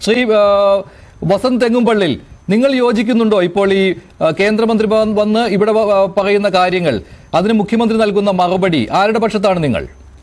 ശ്രീ ആ, വസന്ത് തെങ്ങുംപള്ളിൽ നിങ്ങൾ യോജിക്കുന്നുണ്ടോ ഇപ്പോൾ ഈ ആ, കേന്ദ്രമന്ത്രി വ- വന്ന് ഇവിടെ വ- ആ, പറയുന്ന കാര്യങ്ങൾ അതിന് മുഖ്യമന്ത്രി നൽകുന്ന മറുപടി ആരുടെ പക്ഷത്താണ് നിങ്ങൾ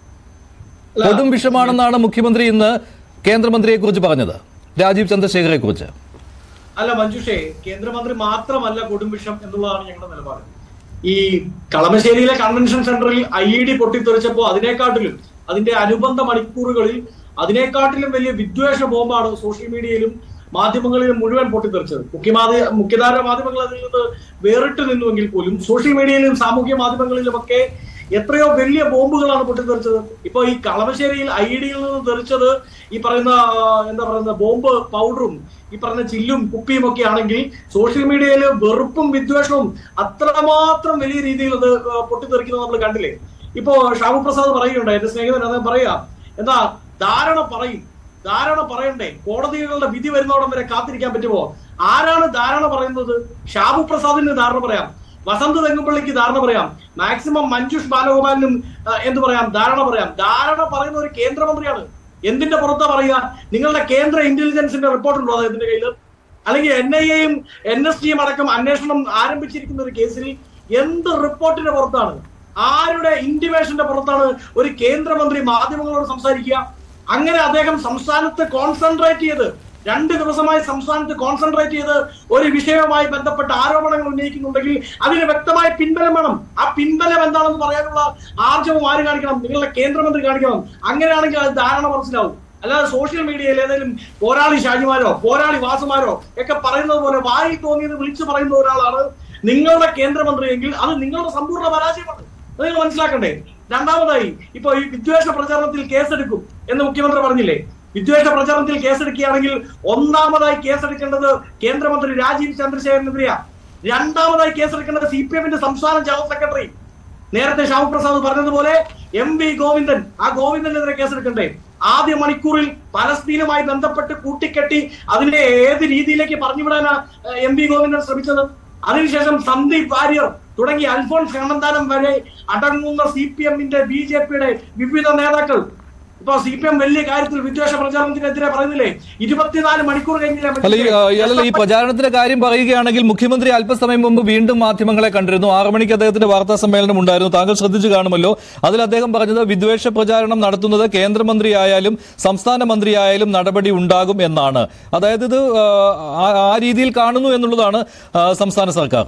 കൊടും വിഷമാണെന്നാണ് മുഖ്യമന്ത്രി ഇന്ന് കേന്ദ്രമന്ത്രിയെ കുറിച്ച് പറഞ്ഞത് രാജീവ് ചന്ദ്രശേഖരെ കുറിച്ച് അല്ല മഞ്ജുഷേ കേന്ദ്രമന്ത്രി മാത്രമല്ല കൊടുംവിഷം എന്നുള്ളതാണ് ഞങ്ങളുടെ നിലപാട് ഈ കളമശ്ശേരിയിലെ കൺവെൻഷൻ സെന്ററിൽ ഐ ഇ ഡി പൊട്ടിത്തെറിച്ചപ്പോ അതിനെക്കാട്ടിലും അതിന്റെ അനുബന്ധ മണിക്കൂറുകളിൽ അതിനെക്കാട്ടിലും വലിയ വിദ്വേഷ ബോംബാണ് സോഷ്യൽ മീഡിയയിലും മാധ്യമങ്ങളിലും മുഴുവൻ പൊട്ടിത്തെറിച്ചത് മുഖ്യമാധ്യ മുഖ്യധാര മാധ്യമങ്ങൾ അതിൽ നിന്ന് വേറിട്ട് നിന്നുവെങ്കിൽ പോലും സോഷ്യൽ മീഡിയയിലും സാമൂഹ്യ മാധ്യമങ്ങളിലുമൊക്കെ എത്രയോ വലിയ ബോംബുകളാണ് പൊട്ടിത്തെറിച്ചത് ഇപ്പൊ ഈ കളമശ്ശേരിയിൽ ഐ ഡിയിൽ നിന്ന് തെറിച്ചത് ഈ പറയുന്ന ആ, എന്താ പറയുന്ന ബോംബ് പൗഡറും ഈ പറഞ്ഞ ചില്ലും കുപ്പിയും ഒക്കെ ആണെങ്കിൽ സോഷ്യൽ മീഡിയയിൽ വെറുപ്പും വിദ്വേഷവും അത്രമാത്രം വലിയ രീതിയിൽ അത് ആ, പൊട്ടിത്തെറിക്കുന്നത് നമ്മൾ കണ്ടില്ലേ ഇപ്പോ ഷാബു പ്രസാദ് പറയുന്നുണ്ട് എന്റെ സ്നേഹിതൻ അത് പറയാ എന്താ ധാരണ പറയും ധാരണ പറയണ്ടേ കോടതികളുടെ വിധി വരുന്നോടം വരെ കാത്തിരിക്കാൻ പറ്റുമോ ആരാണ് ധാരണ പറയുന്നത് ഷാബു പ്രസാദിന് ധാരണ പറയാം വസന്ത് തെങ്ങുപള്ളിക്ക് ധാരണ പറയാം മാക്സിമം മഞ്ജുഷ് ബാലഗോപാലിനും ആ, എന്ത് പറയാം ധാരണ പറയാം ധാരണ പറയുന്ന ഒരു കേന്ദ്രമന്ത്രിയാണ് എന്തിന്റെ പുറത്താ പറയുക നിങ്ങളുടെ കേന്ദ്ര ഇന്റലിജൻസിന്റെ റിപ്പോർട്ട് ഉണ്ടോ അദ്ദേഹത്തിന്റെ കയ്യിൽ അല്ലെങ്കിൽ എൻ ഐ എയും എൻ എസ് ടിയും അടക്കം അന്വേഷണം ആരംഭിച്ചിരിക്കുന്ന ഒരു കേസിൽ എന്ത് റിപ്പോർട്ടിന്റെ പുറത്താണ് ആരുടെ ഇന്റിമേഷന്റെ പുറത്താണ് ഒരു കേന്ദ്രമന്ത്രി മാധ്യമങ്ങളോട് സംസാരിക്കുക അങ്ങനെ അദ്ദേഹം സംസ്ഥാനത്ത് കോൺസെൻട്രേറ്റ് ചെയ്ത് രണ്ട് ദിവസമായി സംസ്ഥാനത്ത് കോൺസെൻട്രേറ്റ് ചെയ്ത് ഒരു വിഷയവുമായി ബന്ധപ്പെട്ട ആരോപണങ്ങൾ ഉന്നയിക്കുന്നുണ്ടെങ്കിൽ അതിന് വ്യക്തമായ പിൻബലം വേണം ആ പിൻബലം എന്താണെന്ന് പറയാനുള്ള ആർജവം ആര് കാണിക്കണം നിങ്ങളുടെ കേന്ദ്രമന്ത്രി കാണിക്കണം അങ്ങനെയാണെങ്കിൽ അത് ധാരണ മനസ്സിലാവും അല്ലാതെ സോഷ്യൽ മീഡിയയിൽ ഏതെങ്കിലും പോരാളി ഷാജിമാരോ പോരാളി വാസുമാരോ ഒക്കെ പറയുന്നത് പോലെ വായിൽ തോന്നിയത് വിളിച്ചു പറയുന്ന ഒരാളാണ് നിങ്ങളുടെ കേന്ദ്രമന്ത്രിയെങ്കിൽ അത് നിങ്ങളുടെ സമ്പൂർണ്ണ പരാജയമാണ് അത് നിങ്ങൾ മനസ്സിലാക്കണ്ടേ രണ്ടാമതായി ഇപ്പൊ ഈ വിദ്വേഷ പ്രചാരണത്തിൽ കേസെടുക്കും എന്ന് മുഖ്യമന്ത്രി പറഞ്ഞില്ലേ വിദ്വേഷ പ്രചാരണത്തിൽ കേസെടുക്കുകയാണെങ്കിൽ ഒന്നാമതായി കേസെടുക്കേണ്ടത് കേന്ദ്രമന്ത്രി രാജീവ് ചന്ദ്രശേഖരനെതിരെയാ രണ്ടാമതായി കേസെടുക്കേണ്ടത് സി പി എമ്മിന്റെ സംസ്ഥാന ജനറൽ സെക്രട്ടറി നേരത്തെ ശ്യാമപ്രസാദ് പറഞ്ഞതുപോലെ എം വി ഗോവിന്ദൻ ആ ഗോവിന്ദനെതിരെ കേസെടുക്കണ്ടേ ആദ്യ മണിക്കൂറിൽ പലസ്തീനുമായി ബന്ധപ്പെട്ട് കൂട്ടിക്കെട്ടി അതിനെ ഏത് രീതിയിലേക്ക് പറഞ്ഞുവിടാനാ എം വി ഗോവിന്ദൻ ശ്രമിച്ചത് അതിനുശേഷം സന്ദീപ് വാര്യർ തുടങ്ങി അൽഫോൺസ് കണ്ണന്താനം വരെ അടങ്ങുന്ന സി പി എമ്മിന്റെ ബി ജെ പിയുടെ വിവിധ നേതാക്കൾ ഇപ്പൊ സി പി എം വലിയ കാര്യത്തിൽ വിദ്വേഷ പ്രചാരണത്തിനെതിരെ പറയുന്നില്ലേ ഇരുപത്തിനാല് മണിക്കൂർ കഴിഞ്ഞില്ലേ അല്ല ഈ ആ, അല്ലല്ല ഈ പ്രചാരണത്തിന്റെ കാര്യം പറയുകയാണെങ്കിൽ മുഖ്യമന്ത്രി അല്പസമയം മുമ്പ് വീണ്ടും മാധ്യമങ്ങളെ കണ്ടിരുന്നു ആറു മണിക്ക് അദ്ദേഹത്തിന്റെ വാർത്താ സമ്മേളനം ഉണ്ടായിരുന്നു താങ്കൾ ശ്രദ്ധിച്ചു കാണുമല്ലോ അതിൽ അദ്ദേഹം പറഞ്ഞത് വിദ്വേഷ പ്രചാരണം നടത്തുന്നത് കേന്ദ്രമന്ത്രിയായാലും സംസ്ഥാന മന്ത്രിയായാലും നടപടി ഉണ്ടാകും എന്നാണ് അതായത് ഇത് ആ, ആ- ആ രീതിയിൽ കാണുന്നു എന്നുള്ളതാണ് ആ, സംസ്ഥാന സർക്കാർ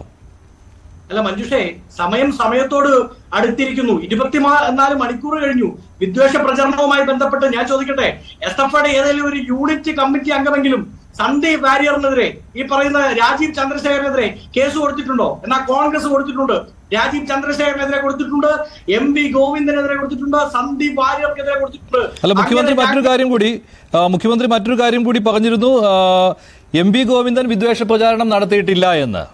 അല്ല മഞ്ജുഷേ സമയം സമയത്തോട് അടുത്തിരിക്കുന്നു ഇരുപത്തിനാല് മണിക്കൂർ കഴിഞ്ഞു വിദ്വേഷ പ്രചരണവുമായി ബന്ധപ്പെട്ട് ഞാൻ ചോദിക്കട്ടെ എസ് എഫ് ഐയുടെ ഏതെങ്കിലും ഒരു യൂണിറ്റ് കമ്മിറ്റി അംഗമെങ്കിലും സന്ദീപ് വാര്യറിനെതിരെ ഈ പറയുന്ന രാജീവ് ചന്ദ്രശേഖരനെതിരെ കേസ് കൊടുത്തിട്ടുണ്ടോ എന്നാൽ കോൺഗ്രസ് കൊടുത്തിട്ടുണ്ട് രാജീവ് ചന്ദ്രശേഖരനെതിരെ കൊടുത്തിട്ടുണ്ട് എം വി ഗോവിന്ദനെതിരെ കൊടുത്തിട്ടുണ്ട് സന്ദീപ് വാര്യർക്കെതിരെ കൊടുത്തിട്ടുണ്ട് അല്ല മുഖ്യമന്ത്രി അങ്ങനെ മറ്റൊരു കാര്യം കൂടി ആ, മുഖ്യമന്ത്രി മറ്റൊരു കാര്യം കൂടി പറഞ്ഞിരുന്നു ആ, എം പി ഗോവിന്ദൻ വിദ്വേഷ പ്രചാരണം നടത്തിയിട്ടില്ല എന്ന്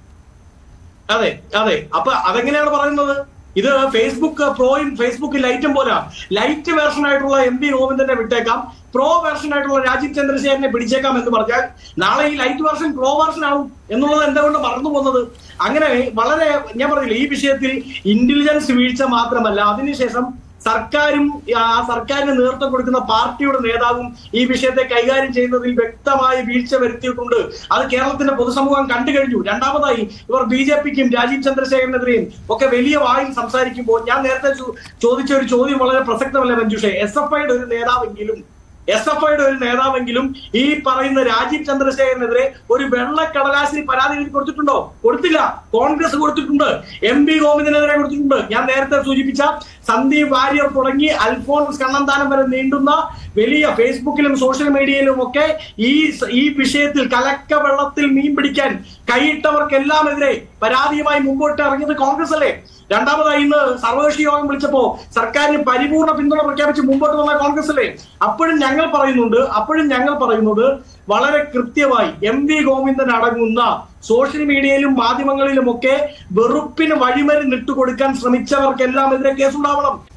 അതെ അതെ അപ്പൊ അതെങ്ങനെയാണ് പറയുന്നത് ഇത് ഫേസ്ബുക്ക് പ്രോയും ഫേസ്ബുക്ക് ലൈറ്റും പോലെ ലൈറ്റ് വേർഷൻ ആയിട്ടുള്ള എം പി ഗോവിന്ദനെ വിട്ടേക്കാം പ്രോ വേർഷൻ ആയിട്ടുള്ള രാജീവ് ചന്ദ്രശേഖരനെ പിടിച്ചേക്കാം എന്ന് പറഞ്ഞാൽ നാളെ ഈ ലൈറ്റ് വേർഷൻ പ്രോ വേർഷൻ ആവും എന്നുള്ളത് എന്തുകൊണ്ട് മറന്നു പോകുന്നത് അങ്ങനെ വളരെ ഞാൻ പറഞ്ഞില്ല ഈ വിഷയത്തിൽ ഇന്റലിജൻസ് വീഴ്ച മാത്രമല്ല അതിനുശേഷം സർക്കാരും ആ സർക്കാരിന് നേതൃത്വം കൊടുക്കുന്ന പാർട്ടിയുടെ നേതാവും ഈ വിഷയത്തെ കൈകാര്യം ചെയ്യുന്നതിൽ വ്യക്തമായ വീഴ്ച വരുത്തിയിട്ടുണ്ട് അത് കേരളത്തിന്റെ പൊതുസമൂഹം കണ്ടു കഴിഞ്ഞു രണ്ടാമതായി ഇവർ ബി ജെ പിക്കും രാജീവ് ചന്ദ്രശേഖരനെതിരെയും ഒക്കെ വലിയ വായിൽ സംസാരിക്കുമ്പോൾ ഞാൻ നേരത്തെ ചോ- ചോദിച്ച ഒരു ചോദ്യം വളരെ പ്രസക്തമല്ല മഞ്ജുഷെ എസ് എഫ് ഐയുടെ ഒരു നേതാവെങ്കിലും എസ് എഫ് ഐയുടെ ഒരു നേതാവെങ്കിലും ഈ പറയുന്ന രാജീവ് ചന്ദ്രശേഖരനെതിരെ ഒരു വെള്ളക്കടലാസിൽ പരാതി എഴുതി കൊടുത്തിട്ടുണ്ടോ കൊടുത്തില്ല കോൺഗ്രസ് കൊടുത്തിട്ടുണ്ട് എം പി ഗോവിന്ദനെതിരെ കൊടുത്തിട്ടുണ്ട് ഞാൻ നേരത്തെ സൂചിപ്പിച്ച സന്ദീപ് വാര്യർ തുടങ്ങി അൽഫോൺസ് കണ്ണന്താനം വരെ നീണ്ടുന്ന വലിയ ഫേസ്ബുക്കിലും സോഷ്യൽ മീഡിയയിലും ഒക്കെ ഈ സ- ഈ വിഷയത്തിൽ കലക്ക വെള്ളത്തിൽ മീൻ പിടിക്കാൻ കൈയിട്ടവർക്കെല്ലാം എതിരെ പരാതിയുമായി മുമ്പോട്ട് ഇറങ്ങിയത് കോൺഗ്രസ് അല്ലേ രണ്ടാമതായി ഇന്ന് സർവകക്ഷി യോഗം വിളിച്ചപ്പോ സർക്കാരിന് പരിപൂർണ പിന്തുണ പ്രഖ്യാപിച്ച് മുമ്പോട്ട് വന്ന കോൺഗ്രസ് അല്ലേ അപ്പോഴും ഞങ്ങൾ പറയുന്നുണ്ട് അപ്പോഴും ഞങ്ങൾ പറയുന്നത് വളരെ കൃത്യമായി എം വി ഗോവിന്ദൻ അടങ്ങുന്ന സോഷ്യൽ മീഡിയയിലും മാധ്യമങ്ങളിലും ഒക്കെ വെറുപ്പിന് വഴിമരുന്ന് ഇട്ടുകൊടുക്കാൻ ശ്രമിച്ചവർക്കെല്ലാം എതിരെ കേസുണ്ടാവണം